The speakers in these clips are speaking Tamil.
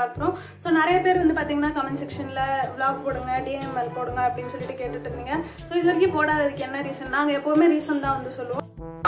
பார்க்குறோம் ஸோ நிறைய பேர் வந்து பார்த்தீங்கன்னா கமெண்ட் செக்ஷனில் vlog போடுங்க டிஎம்எல் போடுங்க அப்படின்னு சொல்லிட்டு கேட்டுட்டு இருந்தீங்க ஸோ இது வரைக்கும் போடாததுக்கு என்ன ரீசன் நாங்கள் எப்போவுமே ரீசன் தான் வந்து சொல்லுவோம்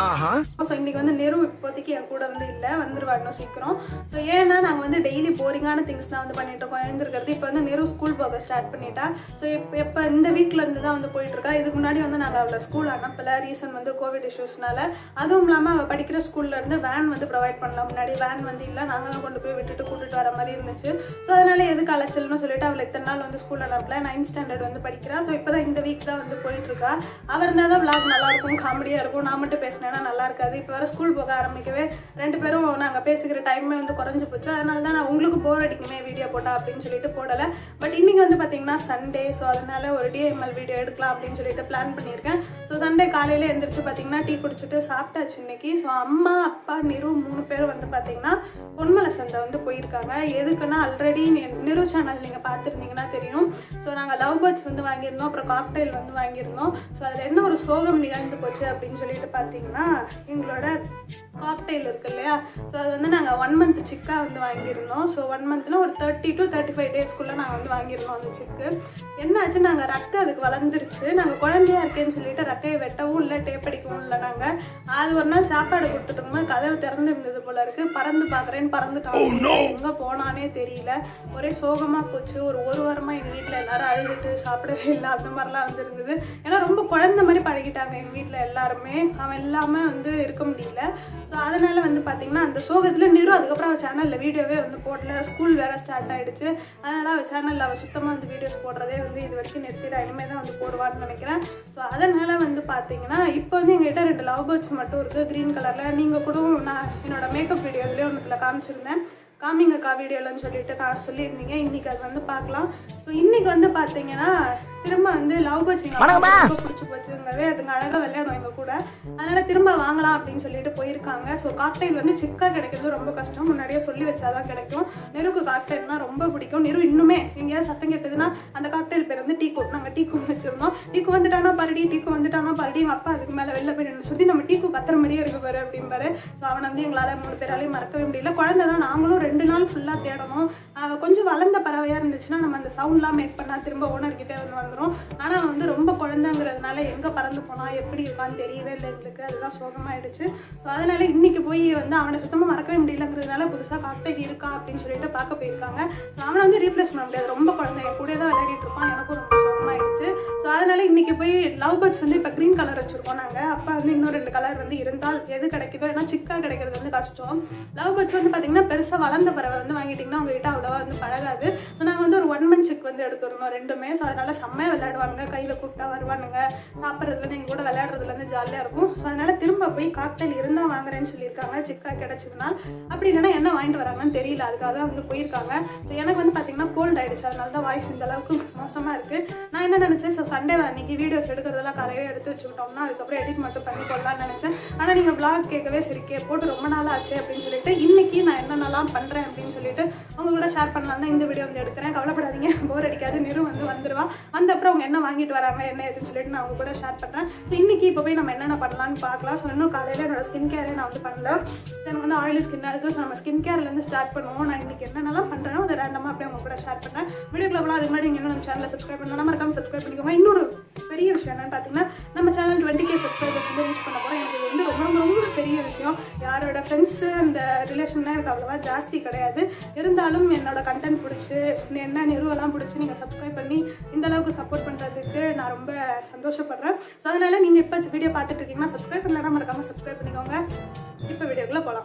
ஸோ இன்னைக்கு வந்து நெரு இப்போதைக்கு என் கூட வந்து இல்லை வந்துருவா இன்னும் சீக்கிரம் ஸோ ஏன்னா நாங்கள் வந்து டெய்லி போரிங்கான திங்ஸ் தான் வந்து பண்ணிட்டு இருக்கோம் எழுந்திருக்கிறது இப்போ வந்து நெரு ஸ்கூல் போக ஸ்டார்ட் பண்ணிட்டா ஸோ இப்போ இப்போ இந்த வீக்ல இருந்து தான் வந்து போயிட்டு இருக்கா இதுக்கு முன்னாடி வந்து நாங்கள் அவளை ஸ்கூல் அனுப்பல ரீசன் வந்து கோவிட் இஷ்யூஸ்னால அதுவும் இல்லாமல் அவள் படிக்கிற ஸ்கூல்ல இருந்து வேன் வந்து ப்ரொவைட் பண்ணலாம் முன்னாடி வேன் வந்து இல்லை நாங்கள் தான் கொண்டு போய் விட்டுட்டு கூட்டிட்டு வர மாதிரி இருந்துச்சு ஸோ அதனால எதுக்கு அலைச்சல்னு சொல்லிட்டு அவளை இத்தனை நாள் வந்து ஸ்கூல் அனுப்பல நைன்த் ஸ்டாண்டர்ட் வந்து படிக்கிறா ஸோ இப்போ தான் இந்த வீக் தான் வந்து போயிட்டு இருக்கா அவர் இருந்தால் தான் vlog நல்லா இருக்கும் காமெடியாக இருக்கும் நான் மட்டும் பேசினேன்னா நல்லா இருக்காது இப்போ வர ஸ்கூல் போக ஆரம்பிக்கவே ரெண்டு பேரும் நாங்கள் பேசிக்கிற டைமே வந்து குறைஞ்சு போச்சு அதனால தான் நான் உங்களுக்கு போர் அடிக்குமே வீடியோ போட்டா அப்படின்னு சொல்லிட்டு போடலை பட் இன்னைக்கு வந்து பார்த்தீங்கன்னா சண்டே ஸோ அதனால ஒரு டிஎம்எல் வீடியோ எடுக்கலாம் அப்படின்னு சொல்லிட்டு பிளான் பண்ணியிருக்கேன் ஸோ சண்டே காலையில் எந்திரிச்சு பார்த்தீங்கன்னா டீ குடிச்சிட்டு சாப்பிட்டாச்சு இன்னைக்கு ஸோ அம்மா அப்பா நிரு மூணு பேரும் வந்து பார்த்தீங்கன்னா பொன்மலை சந்தை வந்து போயிருக்காங்க எதுக்குன்னா ஆல்ரெடி நிரு சேனல் நீங்கள் பார்த்துருந்தீங்கன்னா தெரியும் ஸோ நாங்கள் லவ் பேர்ட்ஸ் வந்து வாங்கியிருந்தோம் அப்புறம் காக்டைல் வந்து வாங்கியிருந்தோம் ஸோ அதில் என்ன ஒரு சோகம் நிகழ்ந்து போச்சு அப்படின்னு சொல்லிட்டு பார்த்தீங்கன்னா எங்களோட காக்டைல் இருக்கு இல்லையா ஸோ அது வந்து நாங்கள் ஒன் மந்த் சிக்காக வந்து வாங்கியிருந்தோம் ஸோ ஒன் மந்த்தில் ஒரு தேர்ட்டி டு தேர்ட்டி ஃபைவ் டேஸ்க்குள்ளே நாங்கள் வந்து வாங்கியிருந்தோம் அந்த சிக்கு என்னாச்சு நாங்கள் ரக்கை அதுக்கு வளர்ந்துருச்சு நாங்கள் குழந்தையா இருக்கேன்னு சொல்லிட்டு ரக்கையை வெட்டவும் இல்லை டேப் அடிக்கவும் இல்லை நாங்கள் அது ஒரு நாள் சாப்பாடு கொடுத்துட்டு இருக்கும்போது கதவு திறந்து இருந்தது போல இருக்கு பறந்து பார்க்குறேன்னு பறந்துட்டோம் எங்கே போனானே தெரியல ஒரே சோகமாக போச்சு ஒரு ஒரு வாரமாக எங்கள் வீட்டில் எல்லாரும் அழுதுட்டு சாப்பிடவே இல்லை அந்த மாதிரிலாம் வந்து இருந்தது ஏன்னா ரொம்ப குழந்தை மாதிரி பழகிட்டாங்க எங்கள் வீட்டில் எல்லாருமே அவன் இல்லாமல் வந்து இருக்க முடியல ஸோ அதனால வந்து பார்த்தீங்கன்னா அந்த சோகத்தில் நிறு அதுக்கப்புறம் அவள் சேனலில் வீடியோவே வந்து போடல ஸ்கூல் வேற ஸ்டார்ட் ஆயிடுச்சு அதனால அவள் சேனலில் அவள் சுத்தமாக வந்து வீடியோஸ் போடுறதே வந்து இது வரைக்கும் நிறுத்திடா இனிமேல் தான் வந்து போடுவான்னு நினைக்கிறேன் ஸோ அதனால வந்து பார்த்தீங்கன்னா இப்போ வந்து எங்ககிட்ட ரெண்டு லவ் பேர்ட்ஸ் மட்டும் இருக்குது க்ரீன் கலரில் நீங்கள் கூட நான் என்னோட மேக்கப் வீடியோவிலே ஒன்றுத்தில் காமிச்சிருந்தேன் காமிங்கக்கா வீடியோலன்னு சொல்லிட்டு கா சொல்லியிருந்தீங்க இன்னைக்கு அது வந்து பார்க்கலாம் ஸோ இன்னைக்கு வந்து பார்த்தீங்கன்னா திரும்ப வந்து லவ் பேர்ட்ஸ் எங்க அம்மாவுக்கு ரொம்ப பிடிச்சி போச்சுங்கவே அதுங்க அழகாக விளையாடும் எங்க கூட அதனால திரும்ப வாங்கலாம் அப்படின்னு சொல்லிட்டு போயிருக்காங்க ஸோ காக்டைல் வந்து சிக்கா கிடைக்கிறது ரொம்ப கஷ்டம் முன்னாடியே சொல்லி வச்சாதான் கிடைக்கும் நெருக்கு காக்டைல்னா ரொம்ப பிடிக்கும் நெரு இன்னுமே எங்கேயாவது சத்தம் கேட்டதுன்னா அந்த காக்டைல் பேர் வந்து டீக்கு நாங்கள் டீக்கு வச்சிருந்தோம் டீக்கு வந்துட்டானா பரடி டீக்கு வந்துட்டானா பரடி எங்கள் அப்பா அதுக்கு மேலே வெளில போய் நின்று சுற்றி நம்ம டீக்கு கத்துற மாதிரியே இருக்கு பாரு அப்படிம்பாரு ஸோ அவனை வந்து எங்களால் மூணு பேராலையும் மறக்கவே முடியல குழந்தை தான் நாங்களும் ரெண்டு நாள் ஃபுல்லாக தேடணும் அவள் கொஞ்சம் வளர்ந்த பறவையாக இருந்துச்சுன்னா நம்ம அந்த சவுண்ட்லாம் மேக் பண்ணால் திரும்ப ஓனர்கிட்டே வந்து வந்துடும் ஆனால் அவன் வந்து ரொம்ப குழந்தைங்கிறதுனால எங்கே பறந்து போனான் எப்படி இருக்கான்னு தெரியவே இல்லை எங்களுக்கு அதுதான் சோகமாயிடுச்சு ஸோ அதனால இன்னைக்கு போய் வந்து அவனை சுத்தமாக மறக்கவே முடியலங்கிறதுனால புதுசாக காக்டைல் இருக்கா அப்படின்னு சொல்லிட்டு பார்க்க போயிருக்காங்க ஸோ அவனை வந்து ரீப்ளேஸ் பண்ண முடியாது ரொம்ப குழந்தை என் கூட தான் விளையாடிட்டு இருப்பான் எனக்கும் ரொம்ப சோகமாயிடுச்சு ஸோ அதனால இன்னைக்கு போய் லவ் பேர்ட்ஸ் வந்து இப்போ க்ரீன் கலர் வச்சிருக்கோம் நாங்கள் அப்பா வந்து இன்னும் ரெண்டு கலர் வந்து இருந்தால் எது கிடைக்குதோ ஏன்னா சிக்கா கிடைக்கிறது வந்து கஷ்டம் லவ் பேர்ட்ஸ் வந்து பார்த்தீங்கன்னா பெருசாக வளர்ந்த பறவை வந்து வாங்கிட்டிங்கன்னா உங்ககிட்ட அவ்வளோவா வந்து பழகாது ஸோ நாங்கள் வந்து ஒரு ஒன் மந்த் சிக் வந்து எடுத்துருந்தோம் ரெண்டுமே ஸோ அதனால செம்மையாக விளையாடுவானுங்க கையில் கூப்பிட்டா வருவானுங்க சாப்பிட்றதுல இருந்து எங்க கூட விளையாடுறதுல இருந்து ஜாலியாக இருக்கும் ஸோ அதனால திரும்ப போய் காக்டைல் இருந்தால் வாங்குறேன்னு சொல்லியிருக்காங்க சிக்கா கிடைச்சதுனா அப்படி இல்லைன்னா என்ன வாங்கிட்டு வராங்கன்னு தெரியல அதுக்காக தான் வந்து போயிருக்காங்க ஸோ எனக்கு வந்து பார்த்தீங்கன்னா கோல்ட் ஆயிடுச்சு அதனால தான் வாய்ஸ் இந்த அளவுக்கு மோசமாக இருக்குது நான் என்ன நினச்சேன் ஸோ சண்டே அன்னைக்கு வீடியோஸ் எடுக்கிறதெல்லாம் காலையில எடுத்து வச்சுக்கிட்டோம்னா அதுக்கப்புறம் எடிட் மட்டும் பண்ணி போடலாம்னு நினச்சேன் ஆனால் நீங்கள் vlog கேட்கவே சரி கே போட்டு ரொம்ப நாள் ஆச்சு அப்படின்னு சொல்லிட்டு இன்னைக்கு நான் என்னென்னலாம் பண்ணுறேன் அப்படின்னு சொல்லிட்டு உங்க கூட ஷேர் பண்ணலாம் தான் இந்த வீடியோ வந்து எடுக்கிறேன் கவலைப்படாதீங்க போர் அடிக்காது நிறு வந்து வந்துருவா அந்த அப்புறம் அவங்க என்ன வாங்கிட்டு வராங்க என்ன ஏதுன்னு சொல்லிட்டு நான் அவங்க கூட ஷேர் பண்ணுறேன் ஸோ இன்னைக்கு இப்போ போய் நம்ம என்னென்ன பண்ணலாம்னு பார்க்கலாம் ஸோ இன்னும் காலையில் என்னோட ஸ்கின் கேரே நான் வந்து பண்ணல எனக்கு வந்து ஆயிலி ஸ்கின்னாக இருக்குது ஸோ நம்ம ஸ்கின் கேர்லேருந்து ஸ்டார்ட் பண்ணுவோம் நான் இன்னைக்கு என்னென்னலாம் பண்ணுறேனோ அதை ரேண்டமாக அப்படியே அவங்க கூட ஷேர் பண்ணுறேன் வீடியோக்குள்ள போகலாம் அதுக்கு முன்னாடி நீங்கள் இன்னும் நம்ம சேனலை சப்ஸ்கிரைப் பண்ணலாம் மறக்காம சப்ஸ்கிரைப் பண்ணிக்கோங்க இன்னொரு பெரிய விஷயம் என்னன்னு பார்த்தீங்கன்னா நம்ம சேனல் டுவெண்ட்டி கே சப்ஸ்கிரைபர்ஸ் வந்து ரீச் பண்ண போகிறோம் எனக்கு இது வந்து ரொம்ப ரொம்ப ரொம்ப பெரிய விஷயம் யாரோட ஃப்ரெண்ட்ஸு அந்த ரிலேஷன்லாம் எனக்கு அவ்வளோவா ஜாஸ்தி கிடையாது இருந்தாலும் என்னோட கண்டென்ட் பிடிச்சி என்ன நிறுவலாம் பிடிச்சி நீங்கள் சப்ஸ்கிரைப் பண்ணி இந்த அளவுக்கு சப்போர்ட் பண்ணுறதுக்கு நான் ரொம்ப சந்தோஷப்படுறேன் ஸோ அதனால் நீங்கள் இப்போ வீடியோ பார்த்துட்டு இருக்கீங்கன்னா சப்ஸ்கிரைப் பண்ணலன்னா மறக்காமல் சப்ஸ்கிரைப் பண்ணிக்கோங்க இப்போ வீடியோக்குள்ளே போகலாம்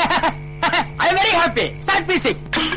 I'm very happy. Start music.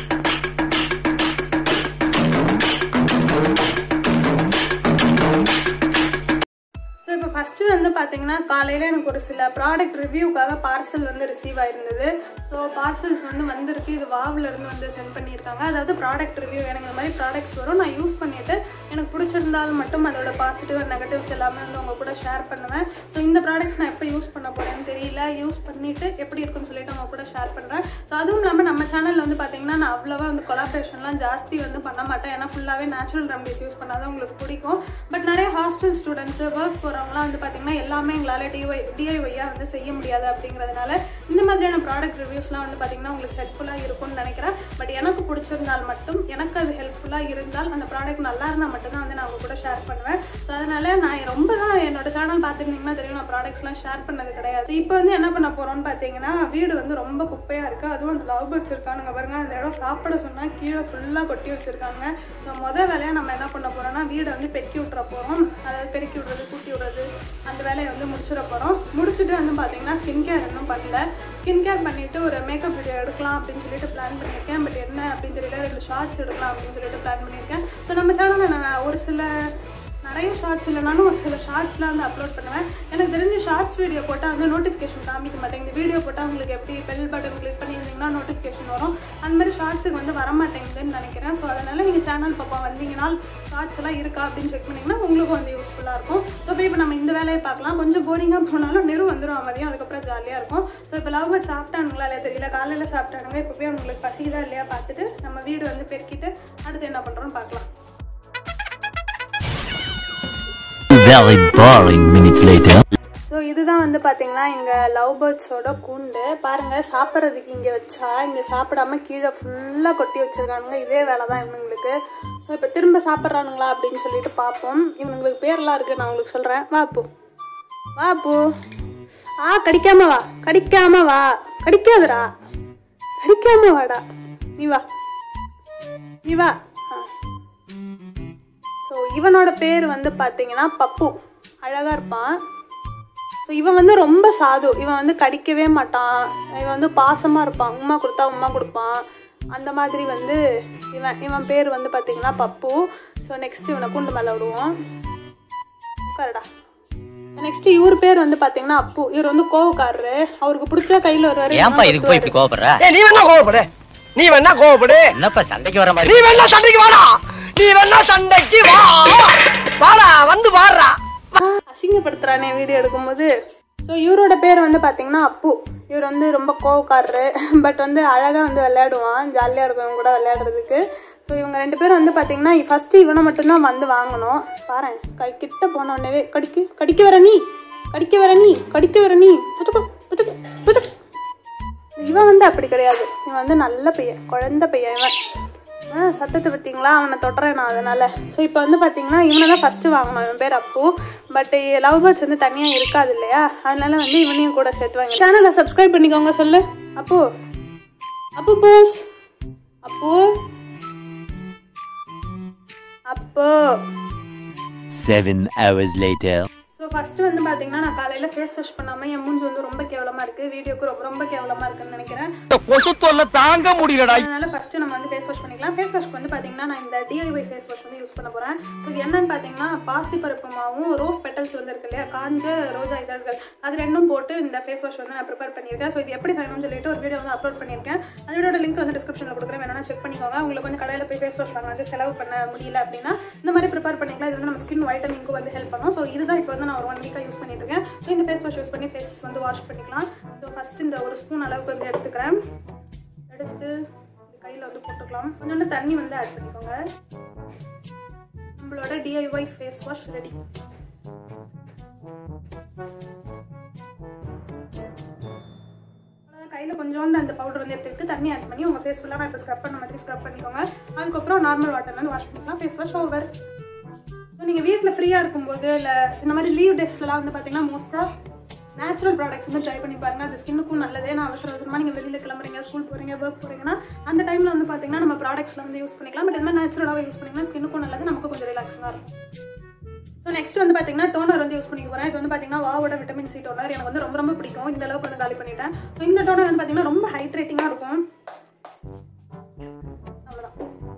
So இப்போ ஃபஸ்ட்டு வந்து பார்த்தீங்கன்னா காலையில் எனக்கு ஒரு சில ப்ராடக்ட் ரிவ்யூக்காக பார்சல் வந்து ரிசீவ் ஆயிருந்தது ஸோ பார்சல்ஸ் வந்து வந்திருக்கு இது வாவ்ல இருந்து வந்து சென்ட் பண்ணியிருக்காங்க அதாவது ப்ராடக்ட் ரிவ்யூ எனக்கு இந்த மாதிரி ப்ராடக்ட்ஸ் வரும் நான் யூஸ் பண்ணிவிட்டு எனக்கு பிடிச்சிருந்தால் மட்டும் அதோட பாசிட்டிவ் அண்ட் நெகட்டிவ்ஸ் எல்லாமே வந்து உங்க கூட ஷேர் பண்ணுவேன் ஸோ இந்த ப்ராடக்ட்ஸ் நான் எப்போ யூஸ் பண்ண போகிறேன்னு தெரியல யூஸ் பண்ணிவிட்டு எப்படி இருக்குன்னு சொல்லிட்டு உங்க கூட ஷேர் பண்ணுறேன் ஸோ அதுவும் இல்லாமல் நம்ம சேனலில் வந்து பார்த்தீங்கன்னா நான் அவ்வளோவா வந்து கொலாபரேஷன்லாம் ஜாஸ்தி வந்து பண்ண மாட்டேன் ஏன்னா ஃபுல்லாகவே நேச்சுரல் ரெமடிஸ் யூஸ் பண்ணாதான் உங்களுக்கு பிடிக்கும் பட் நிறைய ஹாஸ்டல் ஸ்டூடெண்ட்ஸு ஒர்க் போகிறவங்களாம் வந்து பார்த்தீங்கன்னா எல்லாமே எங்களால் டிஒய் டிஐஒய்யாக வந்து செய்ய முடியாது அப்படிங்கிறதுனால இந்த மாதிரியான ப்ராடக்ட் ரிவ்யூஸ்லாம் வந்து பார்த்திங்கன்னா உங்களுக்கு ஹெல்ப்ஃபுல்லாக இருக்கும்னு நினைக்கிறேன் பட் எனக்கு பிடிச்சிருந்தால் மட்டும் எனக்கு அது ஹெல்ப்ஃபுல்லாக இருந்தால் அந்த ப்ராடக்ட் நல்லா இருந்தால் மட்டும்தான் வந்து நான் உங்க கூட ஷேர் பண்ணுவேன் ஸோ அதனால் நான் ரொம்ப தான் என்னோட சேனல் பார்த்துருந்தீங்கன்னா தெரியும் நான் ப்ராடக்ட்ஸ்லாம் ஷேர் பண்ணது கிடையாது இப்போ வந்து என்ன பண்ண போகிறோம்னு பார்த்தீங்கன்னா வீடு வந்து ரொம்ப குப்பையாக இருக்குது அதுவும் அந்த லவ் பேர்ட்ஸ் இருக்கானுங்க பாருங்க அந்த இடம் சாப்பிட சொன்னால் கீழே ஃபுல்லாக கொட்டி வச்சுருக்காங்க ஸோ மொதல் வேலையாக நம்ம என்ன பண்ண போகிறோம்னா வீடை வந்து பெருக்கி விட்ற போகிறோம் அதாவது பெருக்கி விட்றது கூட்டி விட்றது அந்த வேலையை வந்து முடிச்சிட போகிறோம் முடிச்சுட்டு வந்து பார்த்தீங்கன்னா ஸ்கின் கேர் இன்னும் பண்ணல ஸ்கின் கேர் பண்ணிவிட்டு ஒரு மேக்கப் வீடியோ எடுக்கலாம் அப்படின்னு சொல்லிட்டு பிளான் பண்ணியிருக்கேன் பட் என்ன அப்படின்னு தெரியல ரெண்டு ஷார்ட்ஸ் எடுக்கலாம் அப்படின்னு சொல்லிட்டு பிளான் பண்ணியிருக்கேன் ஸோ நம்ம சேனலில் நான் ஒரு சில நிறைய ஷார்ட்ஸ் இல்லைனாலும் ஒரு சில ஷார்ட்ஸ்லாம் வந்து அப்லோட் பண்ணுவேன் எனக்கு தெரிஞ்ச ஷார்ட்ஸ் வீடியோ போட்டால் வந்து நோட்டிஃபிகேஷன் காமிக்க மாட்டேங்குது வீடியோ போட்டால் உங்களுக்கு எப்படி பெல் பட்டன் கிளிக் பண்ணியிருந்தீங்கன்னா நோட்டிஃபிகேஷன் வரும் அந்த மாதிரி ஷார்ட்ஸுக்கு வந்து வர மாட்டேங்குதுன்னு நினைக்கிறேன் ஸோ அதனால் நீங்கள் சேனல் பக்கம் வந்தீங்கன்னா ஷார்ட்ஸ் எல்லாம் இருக்கா அப்படின்னு செக் பண்ணிங்கன்னா உங்களுக்கும் வந்து யூஸ்ஃபுல்லாக இருக்கும் ஸோ இப்போ இப்போ நம்ம இந்த வேலையை பார்க்கலாம் கொஞ்சம் போரிங்காக போனாலும் நெரு வந்துடும் மதியம் அதுக்கப்புறம் ஜாலியாக இருக்கும் ஸோ இப்போ லவ் சாப்பிட்டானுங்களா இல்லையா தெரியல காலையில் சாப்பிட்டானுங்க இப்போ போய் அவங்களுக்கு பசிக்குதா இல்லையா பார்த்துட்டு நம்ம வீடு வந்து பெருக்கிட்டு அடுத்து என்ன பண்ணுறோம்னு பார்க்கலாம் Very boring minutes later. So இதுதான் வந்து பார்த்தீங்கன்னா எங்கள் லவ் பேர்ட்ஸோட கூண்டு பாருங்கள் சாப்பிட்றதுக்கு இங்கே வச்சா இங்கே சாப்பிடாம கீழே ஃபுல்லாக கொட்டி வச்சுருக்கானுங்க இதே வேலை தான் இவனுங்களுக்கு ஸோ இப்போ திரும்ப சாப்பிட்றானுங்களா அப்படின்னு சொல்லிட்டு பார்ப்போம் இவனுங்களுக்கு பேர்லாம் இருக்குது நான் உங்களுக்கு சொல்கிறேன் வா போ வா போ ஆ கடிக்காம வா கடிக்காம வா கடிக்காதடா கடிக்காம வாடா நீ வா நீ வா ஸோ இவனோட பேர் வந்து பார்த்தீங்கன்னா பப்பு அழகாக இருப்பான் ஸோ இவன் வந்து ரொம்ப சாது இவன் வந்து கடிக்கவே மாட்டான் இவன் வந்து பாசமாக இருப்பான் உமா கொடுத்தா உமா கொடுப்பான் அந்த மாதிரி வந்து இவன் இவன் பேர் வந்து பார்த்தீங்கன்னா பப்பு ஸோ நெக்ஸ்ட் இவனை கூண்டு மேலே விடுவோம் உட்காருடா நெக்ஸ்ட் இவர் பேர் வந்து பார்த்தீங்கன்னா அப்பு இவர் வந்து கோவக்காரரு அவருக்கு பிடிச்சா கையில் வருவாரு ஏன்பா இதுக்கு போய் இப்படி கோவப்படுற ஏய் நீ வேணா கோவப்படு நீ வேணா கோவப்படு என்னப்பா சண்டைக்கு வர நீ மாதிரி வேணா சண்டைக்கு வாடா நீ வேணா சண்டைக்கு வா வாடா வந்து வாடுறா அசிங்கப்படுத்துறானே வீடியோ எடுக்கும்போது ஸோ இவரோட பேர் வந்து பார்த்தீங்கன்னா அப்பு இவர் வந்து ரொம்ப கோவக்காரரு பட் வந்து அழகாக வந்து விளையாடுவான் ஜாலியாக இருக்கும் இவங்க கூட விளையாடுறதுக்கு ஸோ இவங்க ரெண்டு பேரும் வந்து பார்த்தீங்கன்னா ஃபஸ்ட்டு இவனை மட்டும்தான் வந்து வாங்கணும் பாரு கை கிட்ட போனோடனே கடிக்கு கடிக்க வர நீ கடிக்க வர நீ கடிக்க வர நீ புச்சுக்கு புச்சுக்கு புச்சுக்கு இவன் வந்து அப்படி கிடையாது இவன் வந்து நல்ல பையன் குழந்த பையன் இவன் ஆ சத்தத்தை பார்த்தீங்களா அவனை தொட்டுறேன் நான் அதனால் ஸோ இப்போ வந்து பார்த்தீங்கன்னா இவனை தான் ஃபஸ்ட்டு வாங்கணும் இவன் பேர் அப்பு பட் லவ் பேர்ட்ஸ் வந்து தனியாக இருக்காது இல்லையா அதனால வந்து இவனையும் கூட சேர்த்து வாங்க சேனலை சப்ஸ்கிரைப் பண்ணிக்கோங்க சொல்லு அப்பு அப்பு போஸ் அப்பு அப்போ Seven hours later. So first வந்து பார்த்தீங்கன்னா நான் காலையில் ஃபேஸ் வாஷ் பண்ணாமல் என் மூஞ்சி வந்து ரொம்ப கேவலமாக இருக்குது வீடியோக்கு ரொம்ப ரொம்ப கேவலமாக இருக்குன்னு நினைக்கிறேன் கொசு தொல்லை தாங்க முடியலடா அதனால ஃபர்ஸ்ட் நம்ம வந்து ஃபேஸ் வாஷ் பண்ணிக்கலாம் ஃபேஸ் வாஷ்க்கு வந்து பார்த்தீங்கன்னா நான் இந்த டிஐஒய் ஃபேஸ் வாஷ் வந்து யூஸ் பண்ண போகிறேன் ஸோ இது என்னன்னு பார்த்தீங்கன்னா பாசிப்பருப்பு மாவும் ரோஸ் பெட்டல்ஸ் வந்து இருக்கு இல்லையா காஞ்ச ரோஜா இதழ்கள் அது ரெண்டும் போட்டு இந்த ஃபேஸ் வாஷ் வந்து நான் ப்ரிப்பேர் பண்ணியிருக்கேன் ஸோ இது எப்படி செய்யணும்னு சொல்லிட்டு ஒரு வீடியோ வந்து அப்லோட் பண்ணியிருக்கேன் அந்த வீடியோட லிங்க் வந்து டிஸ்கிரிப்ஷனில் கொடுக்குறேன் வேணா செக் பண்ணிக்கோங்க உங்களுக்கு வந்து கடையில் போய் ஃபேஸ் வாஷ் வாங்க வந்து செலவு பண்ண முடியல அப்படின்னா இந்த மாதிரி ப்ரிப்பேர் பண்ணிக்கலாம் இது வந்து நம்ம ஸ்கின் ஒயிட்டனிங்க்கு வந்து ஹெல்ப் பண்ணும் ஸோ இதுதான் இப்போ வந்து நான் ஒரு ஒன் வீக்காக யூஸ் பண்ணிட்டு இருக்கேன் ஸோ இந்த ஃபேஸ் வாஷ் யூஸ் பண்ணி ஃபேஸ் வந்து வாஷ் பண்ணிக்கலாம் ஸோ ஃபஸ்ட் இந்த ஒரு ஸ்பூன் அளவுக்கு வந்து எடுத்துக்கிறேன் எடுத்து கையில் வந்து போட்டுக்கலாம் கொஞ்சோண்டு தண்ணி வந்து ஆட் பண்ணிக்கோங்க நம்மளோட டிஐஒய் ஃபேஸ் வாஷ் ரெடி கையில் கொஞ்சோண்டு அந்த பவுடர் வந்து எடுத்துக்கிட்டு தண்ணி ஆட் பண்ணி உங்கள் ஃபேஸ் ஃபுல்லாக நான் இப்போ ஸ்க்ரப் பண்ண மாதிரி ஸ்க்ரப் பண்ணிக்கோங்க அதுக்கப்புறம் நார்மல் வாட்டர்ல வந்து வாஷ் பண்ணிக்கலாம் ஃபேஸ் வாஷ் ஓவர் ஸோ நீங்கள் வீட்டில் ஃப்ரீயாக இருக்கும்போது இல்லை இந்த மாதிரி லீவ் டேஸ்லலாம் வந்து பார்த்தீங்கன்னா மோஸ்ட்டாக நேச்சுரல் ப்ராடக்ட்ஸ் வந்து ட்ரை பண்ணி பாருங்க அது ஸ்கின்னுக்கும் நல்லதே நான் அவசர அவசரமாக நீங்கள் வெளியில் கிளம்புறீங்க ஸ்கூல் போகிறீங்க ஒர்க் போகிறீங்கன்னா அந்த டைமில் வந்து பார்த்தீங்கன்னா நம்ம ப்ராடக்ட்ஸ்ல வந்து யூஸ் பண்ணிக்கலாம் பட் இது மாதிரி நேச்சுரலாகவே யூஸ் பண்ணிங்கன்னா ஸ்கின்னுக்கும் நல்லது நமக்கு கொஞ்சம் ரிலாக்ஸாக இருக்கும் ஸோ நெக்ஸ்ட் வந்து பார்த்தீங்கன்னா டோனர் வந்து யூஸ் பண்ணிக்க போகிறேன் இது வந்து பார்த்தீங்கன்னா வாவோட விட்டமின் சி டோனர் எனக்கு வந்து ரொம்ப ரொம்ப பிடிக்கும் இந்த அளவுக்கு வந்து காலி பண்ணிட்டேன் ஸோ இந்த டோனர் வந்து பார்த்தீங்கன்னா ரொம்ப ஹைட்ரேட்டிங்காக இருக்கும் அவ்வளோதான்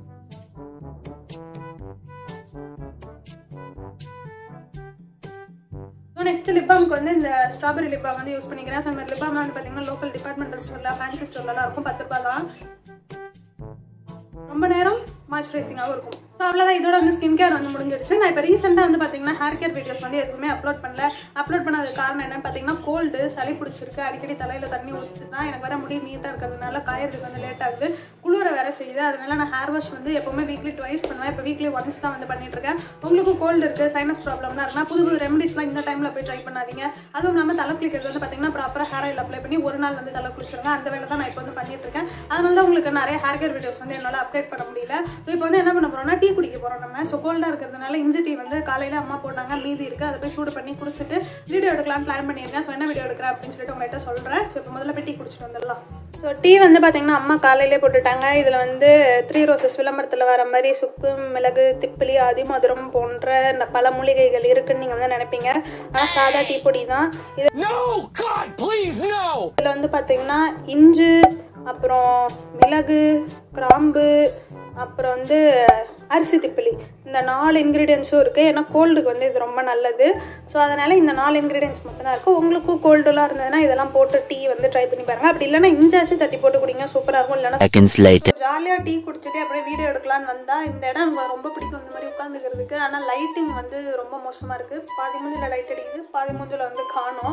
ஸோ நெக்ஸ்ட் லிப் பாம்க்கு வந்து இந்த ஸ்ட்ராபெரி லிப் பாம் வந்து யூஸ் பண்ணிக்கிறேன் ஸோ இந்த லிப் பாம் வந்து பார்த்தீங்கன்னா லோக்கல் டிபார்ட்மெண்டல் ஸ்டோரில் ஃபேன்சி ஸ்டோர்லலாம் இருக்கும் பத்து ரூபா தான் ரொம்ப நேரம் மாய்ஸ்சரைசிங்காகவும் இருக்கும் ஸோ அவ்வளோதான் இதோட வந்து ஸ்கின் கேர் வந்து முடிஞ்சிருச்சு நான் இப்போ ரீசெண்டாக வந்து பார்த்தீங்கன்னா ஹேர் கேர் வீடியோஸ் வந்து எதுவுமே அப்லோட் பண்ணல அப்லோட் பண்ணதுக்கு காரணம் என்னன்னு பார்த்தீங்கன்னா கோல்டு சளி பிடிச்சிருக்கு அடிக்கடி தலையில் தண்ணி ஊற்றுனா எனக்கு வர முடி நீட்டாக இருக்கிறதுனால காயறதுக்கு வந்து லேட் ஆகுது குளிர வேற செய்யுது அதனால நான் ஹேர் வாஷ் வந்து எப்பவுமே வீக்லி ட்வைஸ் பண்ணுவேன் இப்போ வீக்லி ஒன்ஸ் தான் வந்து பண்ணிட்டு இருக்கேன் உங்களுக்கும் கோல்டு இருக்குது சைனஸ் ப்ராப்ளம்லாம் இருக்குன்னா புது புது ரெமடிஸ்லாம் இந்த டைமில் போய் ட்ரை பண்ணாதீங்க அதுவும் இல்லாமல் தலை குளிக்கிறது வந்து பார்த்தீங்கன்னா ப்ராப்பராக ஹேர் ஆயில் அப்ளை பண்ணி ஒரு நாள் வந்து தலை குளிச்சிருங்க அந்த வேலை தான் நான் இப்போ வந்து பண்ணிட்டு இருக்கேன் அதனால தான் உங்களுக்கு நிறைய ஹேர் கேர் வீடியோஸ் வந்து என்னால் அப்டேட் பண்ண முடியல ஸோ இப்போ வந்து என்ன பண்ண போறோம்னா டீ குடிக்க போகிறோம் நம்ம ஸோ கோல்டாக இருக்கிறதுனால இஞ்சி டீ வந்து காலையில் அம்மா போட்டாங்க மீதி இருக்குது அதை போய் சூடு பண்ணி குடிச்சிட்டு வீடியோ எடுக்கலாம்னு பிளான் பண்ணியிருக்கேன் ஸோ என்ன வீடியோ எடுக்கிறேன் அப்படின்னு சொல்லிட்டு உங்கள்கிட்ட சொல்கிறேன் ஸோ இப்போ முதல்ல போய் டீ குடிச்சிட்டு வந்துடலாம் ஸோ டீ வந்து பார்த்தீங்கன்னா அம்மா காலையிலே போட்டுட்டாங்க இதில் வந்து த்ரீ ரோசஸ் விளம்பரத்தில் வர மாதிரி சுக்கு மிளகு திப்பிலி அதிமதுரம் போன்ற ந- பல மூலிகைகள் இருக்குன்னு நீங்கள் வந்து நினைப்பீங்க ஆனால் சாதா டீ பொடி தான் இது No, God, please, no! இதில் வந்து பார்த்தீங்கன்னா இஞ்சி அப்புறம் மிளகு கிராம்பு அப்புறம் வந்து அரிசி திப்பிலி இந்த நாலு இன்க்ரீடியன்ஸும் இருக்குது ஏன்னா கோல்டுக்கு வந்து இது ரொம்ப நல்லது ஸோ அதனால் இந்த நாலு இன்க்ரீடியன்ஸ் மட்டும் தான் இருக்குது உங்களுக்கும் கோல்டுலாம் இருந்ததுன்னா இதெல்லாம் போட்டு டீ வந்து ட்ரை பண்ணி பாருங்கள் அப்படி இல்லைன்னா இஞ்சாச்சும் தட்டி போட்டு குடிங்க சூப்பராக இருக்கும் இல்லைன்னா Seconds later. ஜாலியாக டீ குடிச்சிட்டு அப்படியே வீடியோ எடுக்கலான்னு வந்தால் இந்த இடம் எனக்கு ரொம்ப பிடிக்கும் இந்த மாதிரி உட்காந்துக்கிறதுக்கு ஆனால் லைட்டிங் வந்து ரொம்ப மோசமாக இருக்குது பாதி மூஞ்சில் லைட் அடிக்குது பாதி மூஞ்சில் வந்து காணோம்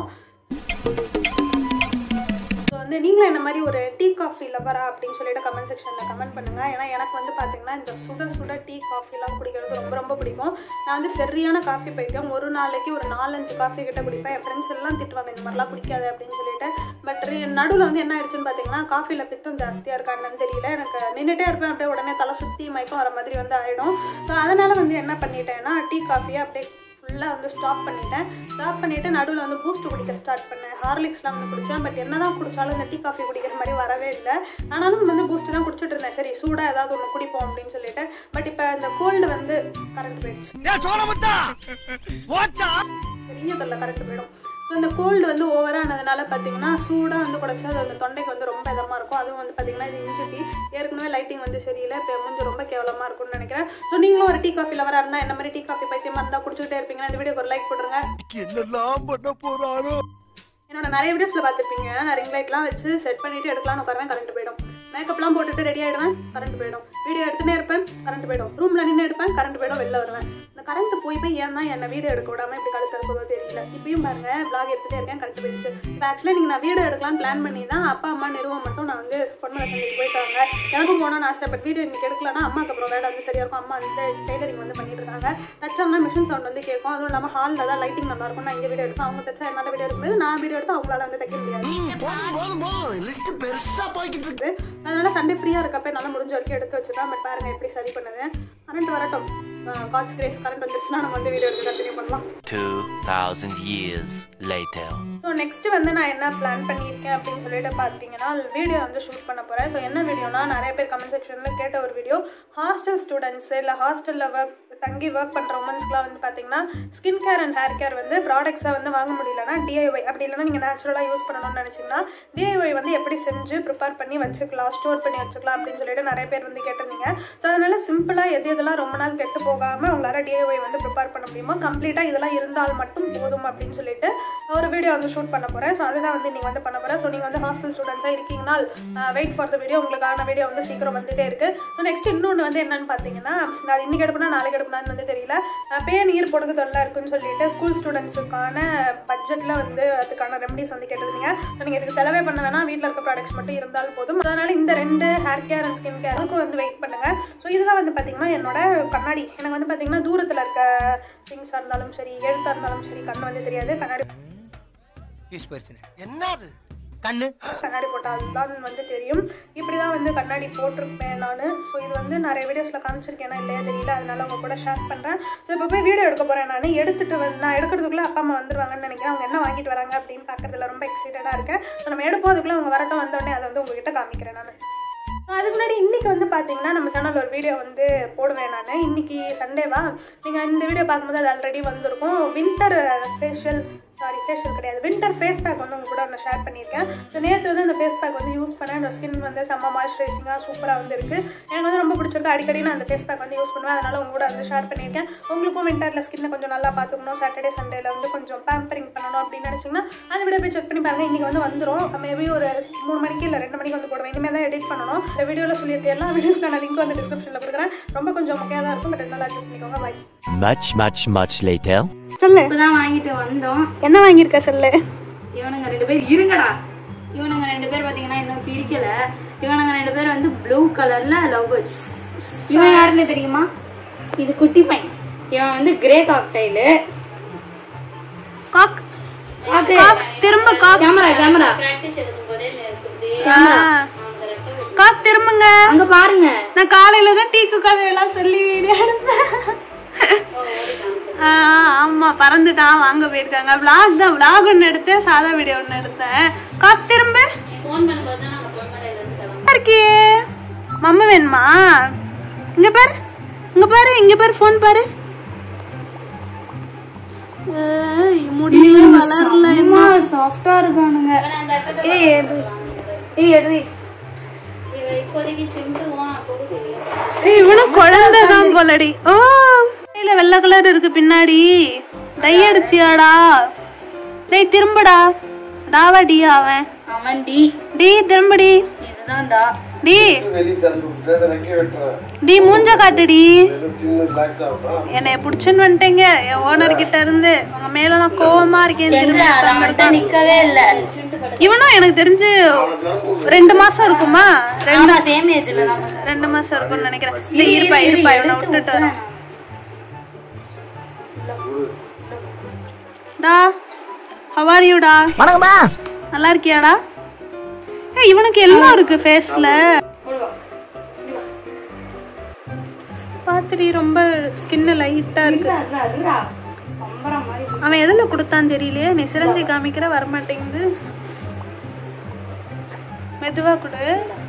ஸோ வந்து நீங்களும் என்ன மாதிரி ஒரு டீ காஃபி லவரா அப்படின்னு சொல்லிட்டு கமெண்ட் செக்ஷனில் கமெண்ட் பண்ணுங்க ஏன்னா எனக்கு வந்து பார்த்தீங்கன்னா இந்த சுட சுட டீ காஃபிலாம் குடிக்கிறது ரொம்ப ரொம்ப பிடிக்கும் நான் வந்து சரியான காஃபி பைத்தியம் ஒரு நாளைக்கு ஒரு நாலஞ்சு காஃபி கிட்ட குடிப்பேன் என் ஃப்ரெண்ட்ஸ் எல்லாம் திட்டுவாங்க இந்த மாதிரிலாம் குடிக்காது அப்படின்னு சொல்லிட்டு பட் நடுவில் வந்து என்ன ஆயிடுச்சுன்னு பார்த்தீங்கன்னா காஃபியில் பித்தம் ஜாஸ்தியாக இருக்கான்னு தெரியல எனக்கு நின்றுட்டே இருப்பேன் அப்படியே உடனே தலை சுற்றி மயக்கம் வர மாதிரி வந்து ஆகிடும் ஸோ அதனால் வந்து என்ன பண்ணிட்டேன்னா டீ காஃபியை அப்படியே ஃபுல்லாக வந்து ஸ்டாப் பண்ணிட்டேன் ஸ்டாப் பண்ணிவிட்டு நடுவில் வந்து பூஸ்ட் குடிக்க ஸ்டார்ட் பண்ணேன் ஹார்லிக்ஸ்லாம் வந்து குடித்தேன் பட் என்ன தான் குடித்தாலும் இந்த டீ காஃபி குடிக்கிற மாதிரி வரவே இல்லை ஆனாலும் வந்து பூஸ்ட் தான் குடிச்சிட்டு இருந்தேன் சரி சூடாக ஏதாவது ஒன்று குடிப்போம் அப்படின்னு சொல்லிட்டு பட் இப்போ இந்த கோல்டு வந்து கரண்ட் போயிடுச்சு ஏ சோழமுத்தா போச்சா பெரிய தொல்லை கரண்ட் போயிடும் ஸோ இந்த கோல்டு வந்து ஓவராக ஆனதுனால பார்த்தீங்கன்னா சூடாக வந்து குடைச்சா அது அந்த தொண்டைக்கு வந்து ரொம்ப இதமாக இருக்கும் அதுவும் வந்து பார்த்தீங்கன்னா இது இஞ்சி டீ ஏற்கனவே லைட்டிங் வந்து சரியில்லை இப்போ மூஞ்சி ரொம்ப கேவலமாக இருக்கும்னு நினைக்கிறேன் ஸோ நீங்களும் ஒரு டீ காஃபி லவராக இருந்தால் என்ன மாதிரி டீ காஃபி பைத்தியமாக இருந்தால் குடிச்சிட்டே இருப்பீங்கன்னா இந்த வீடியோக்கு ஒரு லைக் போட்டுருங்க என்னெல்லாம் பண்ண போறாரோ என்னோட நிறைய வீடியோஸில் பார்த்துருப்பீங்க நான் ரிங் லைட்லாம் வச்சு செட் பண்ணிட்டு எடுக்கலாம்னு உட்காருவேன் கரண்ட் போயிடும் மேக்கப்லாம் போட்டுட்டு ரெடி ஆயிடுவேன் கரண்ட் போயிடும் வீடியோ எடுத்துனே இருப்பேன் கரண்ட் போயிடும் ரூம்ல நின்று எடுப்பேன் கரண்ட் போயிடும் வெளில வருவேன் இந்த கரண்ட் போய் போய் ஏன் தான் என்ன வீடியோ எடுக்க விடாம இப்படி கழுத்து இருக்குதோ தெரியல இப்பயும் பாருங்க vlog எடுத்துட்டே இருக்கேன் கரண்ட் போயிடுச்சு இப்போ ஆக்சுவலாக நீங்கள் நான் வீடியோ எடுக்கலாம்னு பிளான் பண்ணி தான் அப்பா அம்மா நிறுவனம் மட்டும் நான் வந்து பொண்ணு சந்தைக்கு போயிட்டாங்க எனக்கும் போகணும்னு ஆசை பட் வீடியோ இன்னைக்கு எடுக்கலன்னா அம்மாக்கு அப்புறம் வேலை வந்து சரியா இருக்கும் அம்மா வந்து டெய்லரிங் வந்து பண்ணிட்டு இருக்காங்க தச்சோம்னா மிஷின் சவுண்ட் வந்து கேட்கும் அதுவும் இல்லாமல் ஹாலில் தான் லைட்டிங் நல்லா இருக்கும் நான் இங்கே வீடியோ எடுப்பேன் அவங்க தச்சா என்னால் வீடியோ எடுக்க முடியாது நான் வீடியோ எடுத்து அவங்களால வந்து தைக்க முடியாது போதும் போதும் போதும் லிஸ்ட் பெருசா போய்கிட்டு இருக்கு இருக்குது அதனால சண்டே ஃப்ரீயாக இருக்கப்ப என்னால் முடிஞ்ச வரைக்கும் எடுத்து வச்சுருக்கேன் பட் பாருங்க எப்படி சரி பண்ணுது கரண்ட் வரட்டும் காட்ஸ் கிரேஸ் கரண்ட் வந்துருச்சுன்னா நம்ம வந்து வீடியோ எடுத்து கண்டினியூ பண்ணலாம் 2000 years later. ஸோ நெக்ஸ்ட் வந்து நான் என்ன பிளான் பண்ணியிருக்கேன் அப்படின்னு சொல்லிட்டு பார்த்தீங்கன்னா வீடியோ வந்து ஷூட் பண்ண போகிறேன் ஸோ என்ன வீடியோனா நிறைய பேர் கமெண்ட் செக்ஷனில் கேட்ட ஒரு வீடியோ ஹாஸ்டல் ஸ்டூடெண்ட்ஸ் இல்லை ஹாஸ்டலில் ஒர்க் தங்கி ஒர்க் பண்ணுற உமன்ஸ்க்குலாம் வந்து பார்த்தீங்கன்னா skin care and hair care வந்து ப்ராடக்ட்ஸை வந்து வாங்க முடியலன்னா டிஐஒய் அப்படி இல்லைன்னா நீங்கள் நேச்சுரலாக யூஸ் பண்ணணும்னு நினச்சிங்கன்னா டிஐஒய் வந்து எப்படி செஞ்சு ப்ரிப்பேர் பண்ணி வச்சுக்கலாம் ஸ்டோர் பண்ணி வச்சுக்கலாம் அப்படின்னு சொல்லிட்டு நிறைய பேர் வந்து கேட்டிருந்தீங்க ஸோ அதனால் சிம்பிளாக எது எதெல்லாம் ரொம்ப நாள் கெட்டு போகாமல் உங்களால் டிஐஒய் வந்து ப்ரிப்பேர் பண்ண முடியுமோ கம்ப்ளீட்டாக இதெல்லாம் இருந்தால் மட்டும் போதும் அப்படின்னு சொல்லிட்டு ஒரு வீடியோ வந்து ஷூட் பண்ண போகிறேன் ஸோ அதுதான் வந்து நீங்கள் வந்து பண்ண போகிறேன் ஸோ நீங்கள் வந்து ஹாஸ்டல் ஸ்டூடெண்ட்ஸாக இருக்கீங்கன்னா வெயிட் ஃபார் த வீடியோ உங்களுக்கான வீடியோ வந்து சீக்கிரம் வந்துட்டே இருக்கு ஸோ நெக்ஸ்ட் இன்னொன்று வந்து என்னன்னு பார்த்தீங்கன்னா அது இன்னைக்கு எடுப்புனா நாளைக்கு எடுப்புனான்னு வந்து தெரியல அஹ் பே நீர் பொடுகு தொல்லை இருக்குன்னு சொல்லிட்டு ஸ்கூல் ஸ்டூடெண்ட்ஸுக்கான பட்ஜெட்டில் வந்து அதுக்கான ரெமடிஸ் வந்து கேட்டிருந்தீங்க ஸோ நீங்கள் இதுக்கு செலவே பண்ண வேணாம் வீட்டில் இருக்க ப்ராடக்ட்ஸ் மட்டும் இருந்தால் போதும் அதனால இந்த ரெண்டு hair care and skin care அதுக்கும் வந்து வெயிட் பண்ணுங்க ஸோ இதெல்லாம் வந்து பார்த்தீங்கன்னா என்னோட கண்ணாடி எனக்கு வந்து பார்த்தீங்கன்னா தூரத்தில் இருக்க திங்ஸாக இருந்தாலும் சரி எழுத்தாக இருந்தாலும் சரி கண்ணு வந்து தெரியாது கண்ணாடி என்னது கண்ணு கண்ணாடி போட்டால் தான் வந்து தெரியும் இப்படி தான் வந்து கண்ணாடி போட்டிருப்பேன் நான் ஸோ இது வந்து நிறைய வீடியோஸில் காமிச்சிருக்கேனா இல்லையா தெரியல அதனால அவங்க கூட ஷேர் பண்ணுறேன் ஸோ இப்போ போய் வீடியோ எடுக்க போகிறேன் நான் எடுத்துட்டு வந்து நான் எடுக்கிறதுக்குள்ளே அப்பா அம்மா வந்துருவாங்கன்னு நினைக்கிறேன் அவங்க என்ன வாங்கிட்டு வராங்க அப்படின்னு பார்க்கறதுல ரொம்ப எக்ஸைட்டடாக இருக்கேன் ஸோ நம்ம எடுப்போம் அதுக்குள்ளே அவங்க வரட்டும் வந்தோடனே அதை வந்து உங்ககிட்ட காமிக்கிறேன் நான் அதுக்கு முன்னாடி இன்னைக்கு வந்து பார்த்தீங்கன்னா நம்ம சேனலில் ஒரு வீடியோ வந்து போடுவேன் நான் இன்னைக்கு சண்டேவா நீங்கள் இந்த வீடியோ பார்க்கும்போது அது ஆல்ரெடி வந்திருக்கும் வின்டர் ஃபேஷியல் சாரி ஃபேஷியல் கிடையாது வின்டர் ஃபேஸ் பேக் வந்து உங்க கூட நான் ஷேர் பண்ணியிருக்கேன் ஸோ நேற்று வந்து அந்த ஃபேஸ் பேக் வந்து யூஸ் பண்ணேன் அந்த ஸ்கின் வந்து செம்ம மாய்ஸ்சரைசிங்காக சூப்பராக வந்து இருக்கு எனக்கு வந்து ரொம்ப பிடிச்சிருக்கு அடிக்கடி நான் அந்த ஃபேஸ் பேக் வந்து யூஸ் பண்ணுவேன் அதனால உங்க கூட வந்து ஷேர் பண்ணியிருக்கேன் உங்களுக்கும் வின்டரில் ஸ்கின்னை கொஞ்சம் நல்லா பார்த்துக்கணும் சாட்டர்டே சண்டேல வந்து கொஞ்சம் பேம்பரிங் பண்ணணும் அப்படின்னு நினச்சிங்கன்னா அந்த வீடியோ போய் செக் பண்ணி பாருங்க இன்னைக்கு வந்து வந்துடும் மேபி ஒரு மூணு மணிக்கு இல்லை ரெண்டு மணிக்கு வந்து போடுவேன் இனிமேல் தான் எடிட் பண்ணணும் இந்த வீடியோவில் சொல்லியிருக்க எல்லா வீடியோஸ்க்கான லிங்க் வந்து டிஸ்கிரிப்ஷனில் கொடுக்குறேன் ரொம்ப கொஞ்சம் மொக்கையாக தான் இருக்கும் பட் இருந்தாலும் அட்ஜஸ்ட் பண்ணிக்கோங்க பாய் Much, much, much later. சொல்லு இப்பதான் வாங்கிட்டு வந்தோம் என்ன வாங்கியிருக்க சொல்லு இவனுங்க ரெண்டு பேர் இருங்கடா இவனுங்க ரெண்டு பேர் பாத்தீங்கன்னா இன்னும் பிரிக்கல இவனுங்க ரெண்டு பேர் வந்து ப்ளூ கலர்ல லவ் பேர்ட்ஸ் இவன் யாருன்னு தெரியுமா இது குட்டி பையன் இவன் வந்து கிரே காக்டைலு காக் காக் திரும்ப காக் கேமரா கேமரா காக் திரும்புங்க அங்க பாருங்க நான் காலையில தான் டீக்கு கதை எல்லாம் சொல்லி வீடியோ எடுப்பேன் ஆ, ஆமா பறந்துட்டான் வாங்க போயிருக்காங்க vlog தான் vlog ஒன்று எடுத்தேன் சாதா வீடியோ ஒன்று எடுத்தேன் காக் திரும்ப ஃபோன் பண்ணும்போது தான் நாங்க பொன்மலையில இருந்து கிளம்புறோம் இருக்கியே மம்மு வேணுமா இங்க பாரு இங்க பாரு இங்க பாரு ஃபோன் பாரு ஏய், முடியே வளரல அம்மா சாஃப்டா இருக்கானுங்க ஏய் எடு. ஏய் எடுறி இப்போதைக்கு சிந்துவான் அப்போது தெரியும் ஏய், இவனும் குழந்தை தான் போலடி ஓ கையில வெள்ளை கலர் இருக்கு பின்னாடி டை அடிச்சியாடா டேய் திரும்படா டாவா டி அவன் அவன் டி டி திரும்படி இதுதான்டா டி வெளியே திறந்து விட்டு அதை ரெக்கை வெட்டுறேன் டி மூஞ்ச காட்டுடி ஏதோ தின்னு ரிலாக்ஸ் ஆகட்டும் என்னைய புடிச்சுன்னு வந்துட்டீங்க என் ஓனர் கிட்ட இருந்து உங்க மேல நான் கோவமா இருக்கேன் திரும்பி அவன்கிட்ட நிக்கவே இல்ல இவனும் எனக்கு தெரிஞ்சு ரெண்டு மாசம் இருக்குமா ரெண்டு ஆமா சேம் ஏஜ்ல தான் ரெண்டு மாசம் இருக்கும்னு நினைக்கிறேன் இந்த இருப்பா இருப்பா இவனை விட்டுட்டு வரேன் டா how are you டா வணக்கம்மா நல்லா இருக்கியாடா ஏய் இவனுக்கு எல்லாம் இருக்கு ஃபேஸ்ல பாத்துடி ரொம்ப ஸ்கின் லைட்டா இருக்கு அவன் எதுல கொடுத்தான் தெரியலையே நீ சிரஞ்சி காமிக்கிற வரமாட்டேங்குது மெதுவா கொடு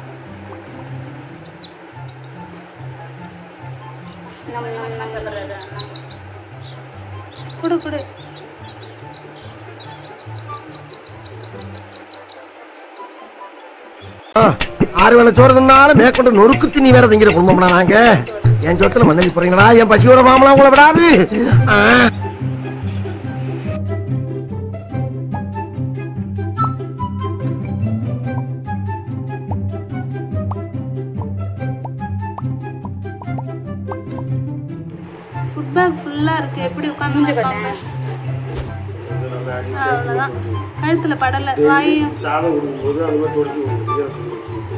கொடு கொடு ஆறு வேளை சோறு தின்னாலும் மேற்கொண்டு நொறுக்கு திணி வேற திங்கிற குடும்பம்னா நாங்க என் சொத்துல மண்ணலி போறீங்களா என் பசியோட மாமலாம் உங்களை விடாது ஆ. ஃபுட் பேக் ஃபுல்லா இருக்கு எப்படி உட்காந்து அவ்வளவுதான் கழுத்துல படல வாயும் சாதம் கொடுக்கும்போது அது மாதிரி தொடிச்சு கொடுக்குது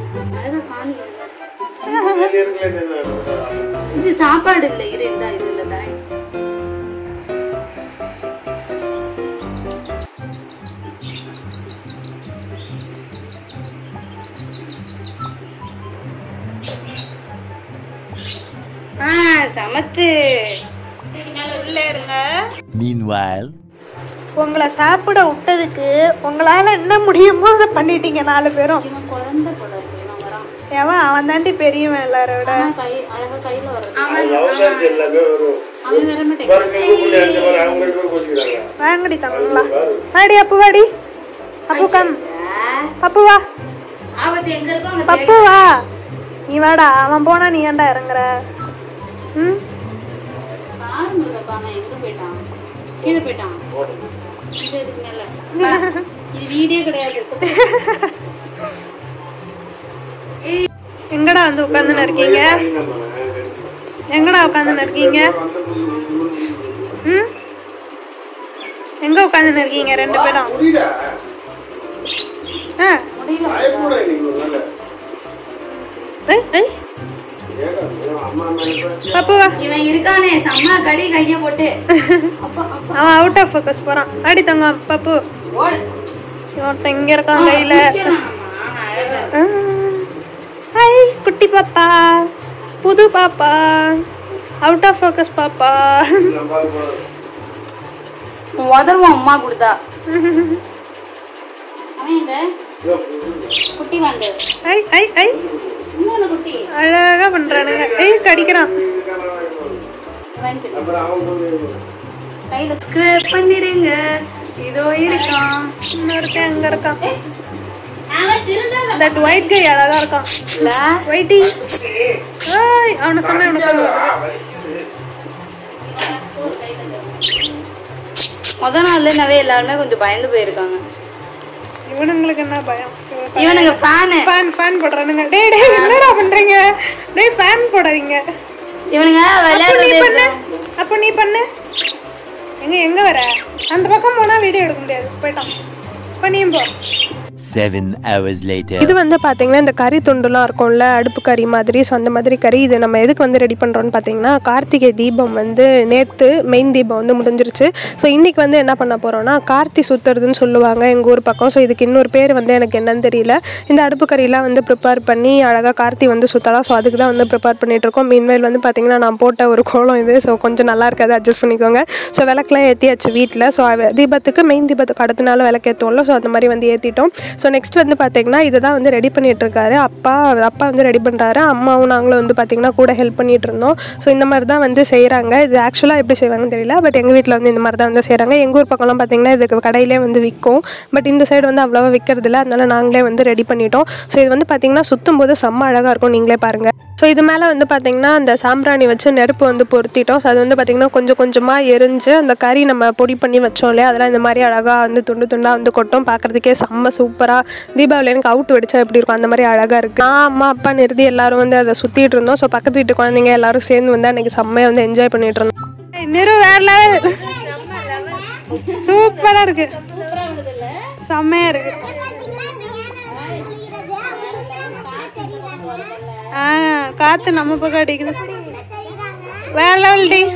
இது சாப்பாடு இல்ல இரு இந்த இதுல தரேன் ஆ சமத்து உள்ள இருங்க Meanwhile. உங்களை சாப்பிட விட்டதுக்கு உங்களால என்ன முடியுமோ அதை பண்ணிட்டீங்க நாலு பேரும் இவன் குழந்தை போல இருக்கு இவன் வரான் எவன் அவன் தாண்டி பெரியவன் எல்லாரோட ஆனா கை அழகா கையில வர்றது அவகாசம் எல்லாமே வரும் அவன் வர மாட்டேன் பாருங்க இவங்க புள்ளி அஞ்சு பேர் அவங்க ரெண்டு பேரும் கோச்சிக்கிறாங்க வாங்கடி தங்களா வாடி அப்பு வாடி அப்பு கம் அப்பு வா ஆபத்து எங்க இருக்கோ அங்க பப்பு வா நீ வாடா அவன் போனா நீ ஏன்டா இறங்குற ம் பாருங்க இருக்கப்பா அவன் எங்க போயிட்டான் கீழே போயிட்டான் இது இதுக்கு மேல இது வீடியோ கிடையாது எங்கடா வந்து உட்காந்துன்னு இருக்கீங்க எங்கடா உட்காந்துன்னு இருக்கீங்க ம் எங்க உட்காந்துன்னு இருக்கீங்க ரெண்டு பேரும் புரியல ஆ பயப்பட நீங்க ஒரு வேலை ஏய், ஏய், ஏடா, அம்மா மேல பப்பு வா இவன் இருக்கானே செம்ம கடி கைய போட்டு அப்பா அப்பா அவன் அவுட் ஆஃப் ஃபோக்கஸ் போறான் அடி தங்க பப்பு ஓடு இவன் இங்க இருக்கான் கையில நிக்கிறானாம்மா, நான் அழகா ஆ. ஹாய் குட்டி பாப்பா புது பாப்பா அவுட் ஆஃப் ஃபோக்கஸ் பாப்பா உதருவான் அம்மா கொடுத்தா அவன் எங்க குட்டி வாண்டு ஐ ஐ ஐ இன்னொன்னு குட்டி அழகா பண்றானுங்க ஏய் கடிக்கிறான் இவன் கிட்ட. அப்புறம் அவங்க கையில ஸ்கிரேப் பண்ணிடுங்க இதோ இருக்கான் இன்னொருத்தன் எங்க இருக்கான் தட் ஒயிட் கை அழகா இருக்கான் இல்ல ஒயிட்டி ஏய் அவனை சொன்ன உனக்கு முத நாள்லனாவே எல்லாருமே கொஞ்சம் பயந்து போயிருக்காங்க இவனுங்களுக்கு என்ன பயம் இவனுங்க ஃபேனு ஃபேன் ஃபேன் போடுறானுங்க டேய் டேய் என்னடா பண்றீங்க டேய் ஃபேன் போடாதீங்க இவனுங்க அப்ப நீ விளையாடுறது பண்ணு அப்ப நீ பண்ணு எங்க எங்க வர அந்த பக்கம் போனா வீடியோ எடுக்க முடியாது போயிட்டான் இப்ப நீயும் போ Seven hours later. இது வந்து பார்த்தீங்கன்னா இந்த கறி துண்டுலாம் இருக்கும்ல அடுப்பு கறி மாதிரி ஸோ அந்த மாதிரி கறி இது நம்ம எதுக்கு வந்து ரெடி பண்ணுறோம்னு பார்த்தீங்கன்னா கார்த்திகை தீபம் வந்து நேற்று மெயின் தீபம் வந்து முடிஞ்சிருச்சு ஸோ இன்றைக்கி வந்து என்ன பண்ண போகிறோம்னா கார்த்தி சுற்றுறதுன்னு சொல்லுவாங்க எங்கள் ஊர் பக்கம் ஸோ இதுக்கு இன்னொரு பேர் வந்து எனக்கு என்னன்னு தெரியல இந்த அடுப்பு கறியெல்லாம் வந்து ப்ரிப்பேர் பண்ணி அழகாக கார்த்தி வந்து சுற்றலாம் ஸோ அதுக்கு தான் வந்து ப்ரிப்பேர் பண்ணிகிட்ருக்கோம் மீன்வேல் வந்து பார்த்தீங்கன்னா நான் போட்ட ஒரு கோலம் இது ஸோ கொஞ்சம் நல்லா இருக்காது அட்ஜஸ்ட் பண்ணிக்கோங்க ஸோ விளக்குலாம் ஏற்றியாச்சு வீட்டில் ஸோ தீபத்துக்கு மெயின் தீபத்துக்கு அடுத்த நாள் விளக்கு ஏற்றுவோம்ல ஸோ அந்த மாதிரி வந்து ஏற்றிட்டோம் ஸோ நெக்ஸ்ட் வந்து பார்த்தீங்கன்னா இதை தான் வந்து ரெடி பண்ணிட்டு இருக்காரு அப்பா அப்பா வந்து ரெடி பண்ணுறாரு அம்மாவும் நாங்களும் வந்து பார்த்தீங்கன்னா கூட ஹெல்ப் பண்ணிட்டு இருந்தோம் ஸோ இந்த மாதிரி தான் வந்து செய்கிறாங்க இது ஆக்சுவலாக எப்படி செய்வாங்கன்னு தெரியல பட் எங்கள் வீட்டில் வந்து இந்த மாதிரி தான் வந்து செய்கிறாங்க எங்கள் ஊர் பக்கம்லாம் பார்த்தீங்கன்னா இதுக்கு கடையிலே வந்து விற்கும் பட் இந்த சைடு வந்து அவ்வளோவா விற்கிறதில்ல அதனால நாங்களே வந்து ரெடி பண்ணிட்டோம் ஸோ இது வந்து பார்த்தீங்கன்னா சுற்றும் போது செம்ம அழகாக இருக்கும் நீங்களே பாருங்கள் ஸோ இது மேலே வந்து பார்த்தீங்கன்னா அந்த சாம்பிராணி வச்சு நெருப்பு வந்து பொருத்திட்டோம் ஸோ அது வந்து பார்த்தீங்கன்னா கொஞ்சம் கொஞ்சமாக எரிஞ்சு அந்த கறி நம்ம பொடி பண்ணி வச்சோம் இல்லையா அதெல்லாம் இந்த மாதிரி அழகாக வந்து துண்டு துண்டாக வந்து கொட்டும் பார்க்குறதுக்கே செம்ம சூப்பராக தீபாவளி எனக்கு அவுட் வெடிச்சா எப்படி இருக்கும் அந்த மாதிரி அழகாக இருக்குது நான் அம்மா அப்பா நிறுத்தி எல்லாரும் வந்து அதை சுற்றிட்டு இருந்தோம் ஸோ பக்கத்து வீட்டு குழந்தைங்க எல்லாரும் சேர்ந்து வந்து அன்றைக்கி செம்மையாக வந்து என்ஜாய் பண்ணிட்டு இருந்தோம் நிறு வேற லெவல் சூப்பராக இருக்கு செம்மையாக இருக்கு ஆ காத்து நம்ம பக்கம் அடிக்குது வேற லெவல் டி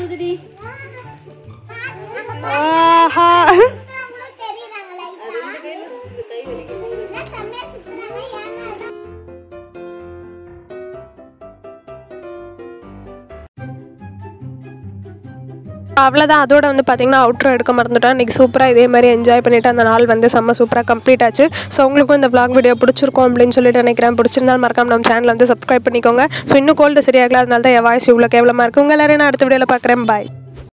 ஆஹா அவ்வளோதான் அதோட வந்து பார்த்தீங்கன்னா அவுட்ரோ எடுக்க மறந்துட்டோம் இன்றைக்கி சூப்பராக இதே மாதிரி என்ஜாய் பண்ணிவிட்டு அந்த நாள் வந்து செம்ம சூப்பராக கம்ப்ளீட் ஆச்சு ஸோ உங்களுக்கும் இந்த vlog வீடியோ பிடிச்சிருக்கும் அப்படின்னு சொல்லிட்டு நினைக்கிறேன் பிடிச்சிருந்தாலும் மறக்காம நம்ம சேனல் வந்து சப்ஸ்கிரைப் பண்ணிக்கோங்க ஸோ இன்னும் கோல்டு சரியாகல அதனால தான் என் வாய்ஸ் இவ்வளோ கேவலமாக இருக்குது உங்கள் எல்லாரையும் நான் அடுத்த வீடியோவில் பார்க்குறேன் பாய்